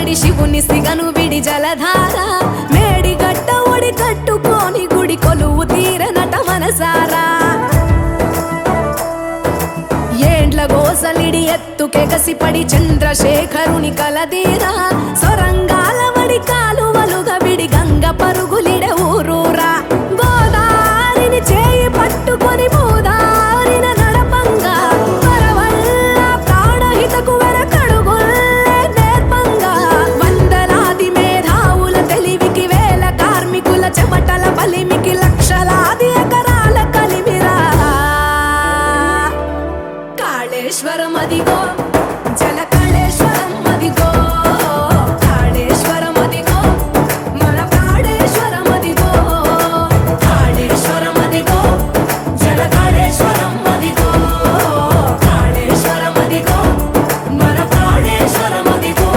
పడి శివుని సిగను విడి జలధార మేడి గట్ట ఒడి కట్టుకొని గుడి కొలువు తీర నట మనసారా ఏండ్ల గోసలిడి ఎత్తుకెగసి పడి చంద్రశేఖరుని కలదీరా సొరంగాల వడి కాలువలుగా విడి గంగ పరుగులిడ ఊరూరా గోదారిని చేయి పట్టుకొని భూదారిన నడపంగా వరవల్ల ప్రాణహితకు వెనకడుగుల్లే నేర్పంగా వందలాది మేధావుల తెలివికి వేల కార్మికుల చెమటల బలిమికి లక్షలాది ఎకరాల కలిమిరా కాళేశ్వరం అదిగో జల కాళేశ్వరం అదిగో కాళేశ్వరం అదిగో మన కాళేశ్వరం అదిగో కాళేశ్వరం అదిగో జల కాళేశ్వరం అదిగో కాళేశ్వరం అదిగో మన కాళేశ్వరం అదిగో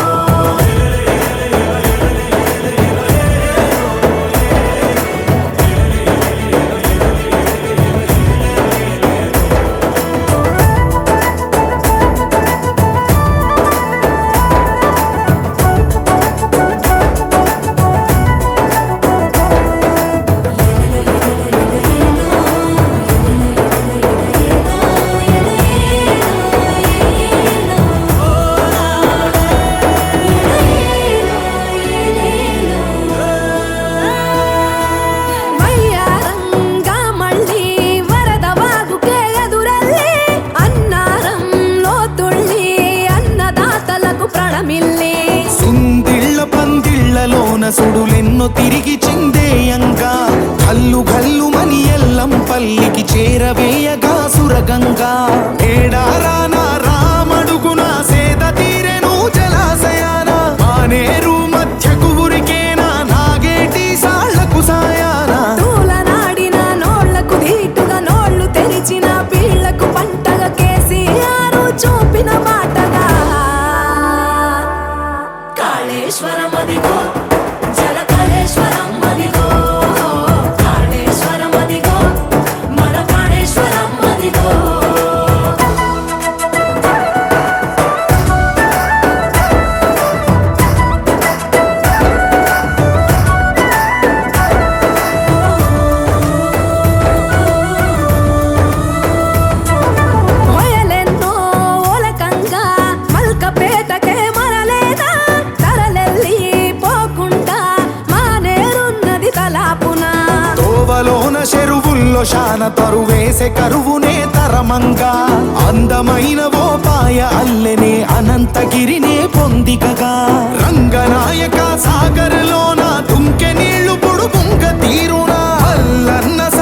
వయ్యారంగా మళ్ళీ వరద వాగుకే ఎదురెళ్ళి అన్నారంలో తుళ్ళి అన్నదాతలకు ప్రణమిల్లి సుందిళ్ళ పందిళ్ళలోన సుడులెన్నో తిరిగి చిందేయంగా కల్లు కల్లు మని ఎల్లం పల్లికి చేరవేయగా సురగంగా ఏడారాన రామడుగున సేద తీరెను జలాశయాన మానేరు మధ్యకు ఉరికేనా నాగేటి సాళ్లకు సాయాన తూలనాడిన నోళ్లకు ధీటుగా నోళ్లు తెరిచిన పీళ్లకు పంటగా కేసీఆర్ చూపిన బాటగా కాళేశ్వరం అదిగో జల కాళేశ్వరం అదిగో కాళేశ్వరం అదిగో మన కాళేశ్వరం అదిగో మొయలెన్నో ఓలకంగా మల్కపేటకే మరలేదా తరలెల్లి పోకుండా మానేరున్నది తలాపున తోవలోన చెరువుల్లో శాన తరువేసే కరువునే తరమంగా అందమైన ఓ పాయ అల్లెనే అనంతగిరినే పొందికగా రంగనాయక సాగర్లోన దుంకె నీళ్లు పొడుగుంక తీరునా అల్లన్న